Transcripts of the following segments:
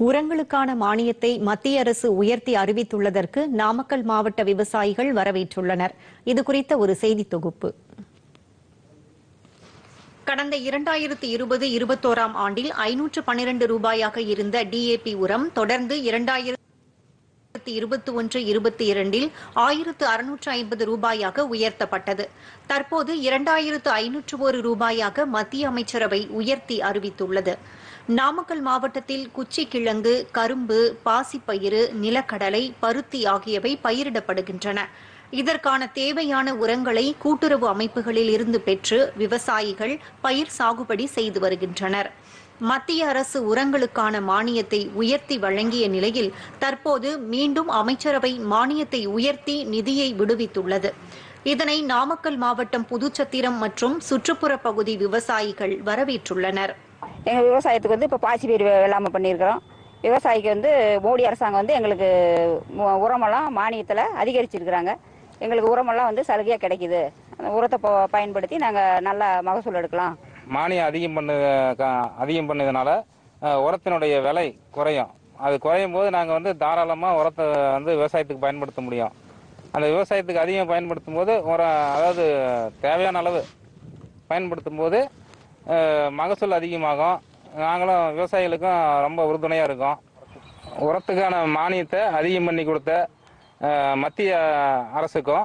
உரங்களுக்கான மானியத்தை மத்திய அரசு உயர்த்தி அறிவித்துள்ளதற்கு நாமக்கல் மாவட்ட விவசாயிகள் வரவேற்றுள்ளனர் இதுகுறித்த ஒரு செய்தி தொகுப்பு கடந்த இரண்டாயிரத்து இருபது இருபத்தோராம் ஆண்டில் ஐநூற்று பன்னிரண்டு ரூபாயாக இருந்த டிஏபி உரம் தொடர்ந்து இரண்டாயிரத்து இருபத்தி ஒன்று இருபத்தி இரண்டில் ஆயிரத்து அறுநூற்று ஐம்பது ரூபாயாக உயர்த்தப்பட்டது தற்போது இரண்டாயிரத்து ஐநூற்று ஒரு ரூபாயாக மத்திய அமைச்சரவை உயர்த்தி அறிவித்துள்ளது நாமக்கல் மாவட்டத்தில் குச்சி கிழங்கு கரும்பு பாசிப்பயிறு நிலக்கடலை பருத்தி ஆகியவை பயிரிடப்படுகின்றன இதற்கான தேவையான உரங்களை கூட்டுறவு அமைப்புகளில் இருந்து பெற்று விவசாயிகள் பயிர் சாகுபடி செய்து வருகின்றனர் மத்திய அரசு உரங்களுக்கான மானியத்தை உயர்த்தி வழங்கிய நிலையில் தற்போது மீண்டும் அமைச்சரவை மானியத்தை உயர்த்தி நிதியை விடுவித்துள்ளது இதனை நாமக்கல் மாவட்டம் புதுச்சத்திரம் மற்றும் சுற்றுப்புற பகுதி விவசாயிகள் வரவேற்றுள்ளனர் எங்கள் விவசாயத்துக்கு வந்து இப்போ பாசி பயிர் வே- வெள்ளாமை பண்ணியிருக்கிறோம் விவசாயிக்கு வந்து மோடி அரசாங்கம் வந்து எங்களுக்கு மு- உரமெல்லாம் மானியத்தில் அதிகரிச்சிருக்கிறாங்க எங்களுக்கு உரமெல்லாம் வந்து சலுகையாக கிடைக்குது அந்த உரத்தை ப- பயன்படுத்தி நாங்கள் நல்ல மகசூல் எடுக்கலாம் மானியம் அதிகம் பண்ண க- அதிகம் பண்ணதுனால அஹ், உரத்தினுடைய விலை குறையும் அது குறையும் போது நாங்கள் வந்து தாராளமாக உரத்தை வந்து விவசாயத்துக்கு பயன்படுத்த முடியும் அந்த விவசாயத்துக்கு அதிகம் பயன்படுத்தும் போது உரம் அதாவது தேவையான அளவு பயன்படுத்தும் போது அஹ், மகசூல் அதிகமாகும் நாங்களும் விவசாயிகளுக்கும் ரொம்ப உறுதுணையாக இருக்கோம் உரத்துக்கான மானியத்தை அதிகம் பண்ணி கொடுத்த அஹ், மத்திய அரசுக்கும்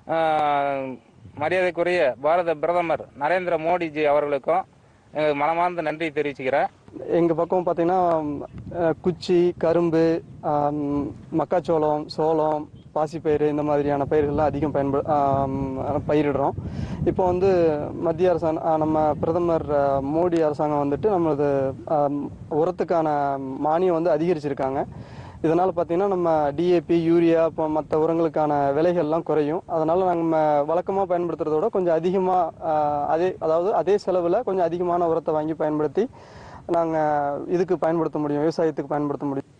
அஹ், மரியாதைக்குரிய பாரத பிரதமர் நரேந்திர மோடிஜி அவர்களுக்கும் எங்களுக்கு மனமார்ந்த நன்றி தெரிவிச்சுக்கிறேன் எங்கள் பக்கம் பார்த்தீங்கன்னா அஹ், குச்சி கரும்பு ஆம், மக்காச்சோளம் சோளம் பாசிப்பயிறு இந்த மாதிரியான பயிர்கள்லாம் அதிகம் பயன்படு ஆம், பயிரிடுறோம் இப்போ வந்து மத்திய அரசாங்கம் ஆஹ், நம்ம பிரதமர் ஆஹ், மோடி அரசாங்கம் வந்துட்டு நம்மளது ஆம், உரத்துக்கான மானியம் வந்து அதிகரிச்சிருக்காங்க இதனால் பார்த்தீங்கன்னா நம்ம டிஏபி யூரியா இப்போ மற்ற உரங்களுக்கான விலைகள்லாம் குறையும் அதனால் நம்ம வழக்கமாக பயன்படுத்துறத விட கொஞ்சம் அதிகமாக அதே அதாவது அதே செலவில் கொஞ்சம் அதிகமான உரத்தை வாங்கி பயன்படுத்தி நாங்கள் இதுக்கு பயன்படுத்த முடியும் விவசாயத்துக்கு பயன்படுத்த முடியும்